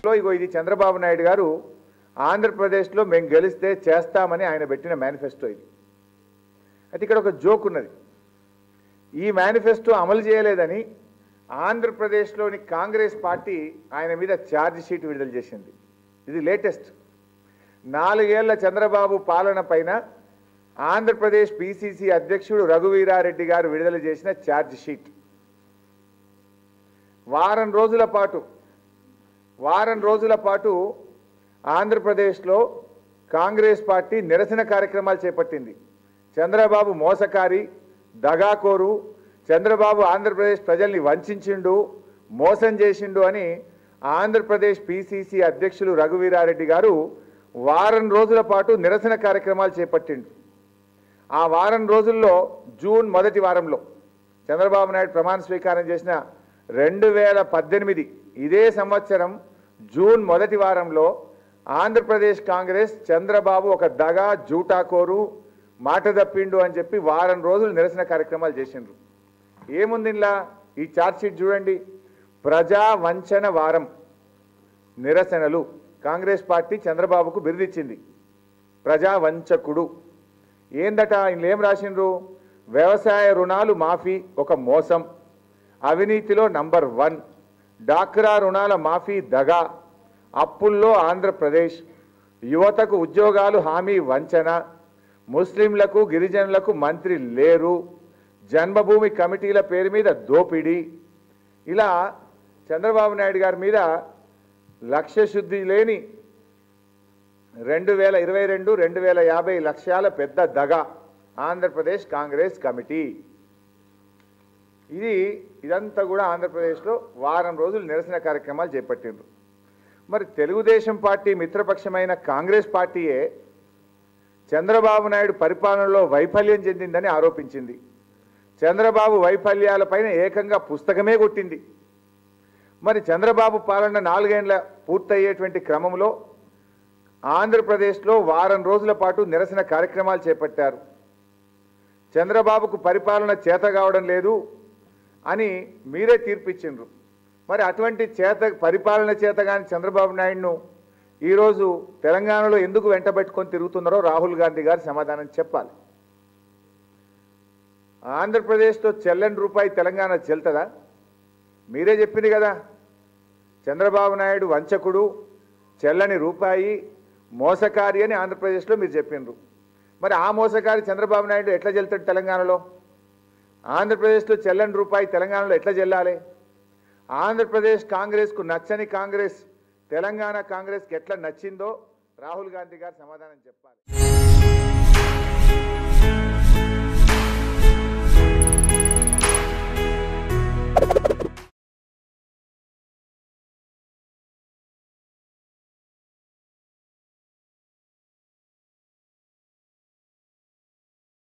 లో ఇగో ఇది చంద్రబాబు నాయుడు గారు ఆంధ్రప్రదేశ్లో మేము గెలిస్తే చేస్తామని ఆయన పెట్టిన మేనిఫెస్టో ఇది అయితే ఇక్కడ ఒక జోక్ ఉన్నది ఈ మేనిఫెస్టో అమలు చేయలేదని ఆంధ్రప్రదేశ్లోని కాంగ్రెస్ పార్టీ ఆయన మీద ఛార్జ్ షీట్ విడుదల చేసింది ఇది లేటెస్ట్ నాలుగేళ్ల చంద్రబాబు పాలన పైన ఆంధ్రప్రదేశ్ పిసిసి అధ్యక్షుడు రఘువీరారెడ్డి గారు విడుదల చేసిన ఛార్జ్ షీట్ వారం రోజుల పాటు వారం రోజుల పాటు ఆంధ్రప్రదేశ్లో కాంగ్రెస్ పార్టీ నిరసన కార్యక్రమాలు చేపట్టింది చంద్రబాబు మోసకారి దగాకోరు చంద్రబాబు ఆంధ్రప్రదేశ్ ప్రజల్ని వంచిండు మోసం చేసిండు అని ఆంధ్రప్రదేశ్ పిసిసి అధ్యక్షులు రఘువీరారెడ్డి గారు వారం రోజుల పాటు నిరసన కార్యక్రమాలు చేపట్టిండు ఆ వారం రోజుల్లో జూన్ మొదటి వారంలో చంద్రబాబు నాయుడు ప్రమాణ స్వీకారం చేసిన రెండు వేల పద్దెనిమిది ఇదే సంవత్సరం జూన్ మొదటి వారంలో ఆంధ్రప్రదేశ్ కాంగ్రెస్ చంద్రబాబు ఒక దగా జూటాకోరు మాట తప్పిండు అని చెప్పి వారం రోజులు నిరసన కార్యక్రమాలు చేసిండ్రు ఏముంది ఇలా ఈ ఛార్జ్షీట్ చూడండి ప్రజా వంచన వారం నిరసనలు కాంగ్రెస్ పార్టీ చంద్రబాబుకు బిరుదిచ్చింది ప్రజా వంచకుడు ఏందట ఇందులో ఏం రాసిండ్రు వ్యవసాయ రుణాలు మాఫీ ఒక మోసం అవినీతిలో నంబర్ వన్ డాక్రా రుణాల మాఫీ దగా అప్పుల్లో ఆంధ్రప్రదేశ్ యువతకు ఉద్యోగాలు హామీ వంచన ముస్లింలకు గిరిజనులకు మంత్రి లేరు జన్మభూమి కమిటీల పేరు మీద దోపిడీ ఇలా చంద్రబాబు నాయుడు గారి మీద లక్ష్య శుద్ధి లేని రెండు వేల ఇరవై రెండు రెండు వేల యాభై లక్ష్యాల పెద్ద దగ ఆంధ్రప్రదేశ్ కాంగ్రెస్ కమిటీ ఇది ఇదంతా కూడా ఆంధ్రప్రదేశ్లో వారం రోజులు నిరసన కార్యక్రమాలు చేపట్టిండ్రు మరి తెలుగుదేశం పార్టీ మిత్రపక్షమైన కాంగ్రెస్ పార్టీయే చంద్రబాబు నాయుడు పరిపాలనలో వైఫల్యం చెందిందని ఆరోపించింది చంద్రబాబు వైఫల్యాలపైన ఏకంగా పుస్తకమే కొట్టింది మరి చంద్రబాబు పాలన నాలుగేండ్ల పూర్తయ్యేటువంటి క్రమంలో ఆంధ్రప్రదేశ్లో వారం రోజుల పాటు నిరసన కార్యక్రమాలు చేపట్టారు చంద్రబాబుకు పరిపాలన చేత కావడం లేదు అని మీరే తీర్పిచ్చిండ్రు మరి అటువంటి చేత పరిపాలన చేత కాని చంద్రబాబు నాయుడును ఈరోజు తెలంగాణలో ఎందుకు వెంటబెట్టుకొని తిరుగుతున్నారో రాహుల్ గాంధీ గారు సమాధానం చెప్పాలి ఆంధ్రప్రదేశ్తో చెల్లని రూపాయి తెలంగాణ చెల్తదా మీరే చెప్పింది కదా చంద్రబాబు నాయుడు వంచకుడు చెల్లని రూపాయి మోసకారి అని ఆంధ్రప్రదేశ్లో మీరు చెప్పిండ్రు మరి ఆ మోసకారి చంద్రబాబు నాయుడు ఎట్లా చెల్తాడు తెలంగాణలో ఆంధ్రప్రదేశ్లో చెల్లని రూపాయి తెలంగాణలో ఎట్లా చెల్లాలి ఆంధ్రప్రదేశ్ కాంగ్రెస్కు నచ్చని కాంగ్రెస్ తెలంగాణ కాంగ్రెస్కి ఎట్లా నచ్చిందో రాహుల్ గాంధీ గారు సమాధానం చెప్పాలి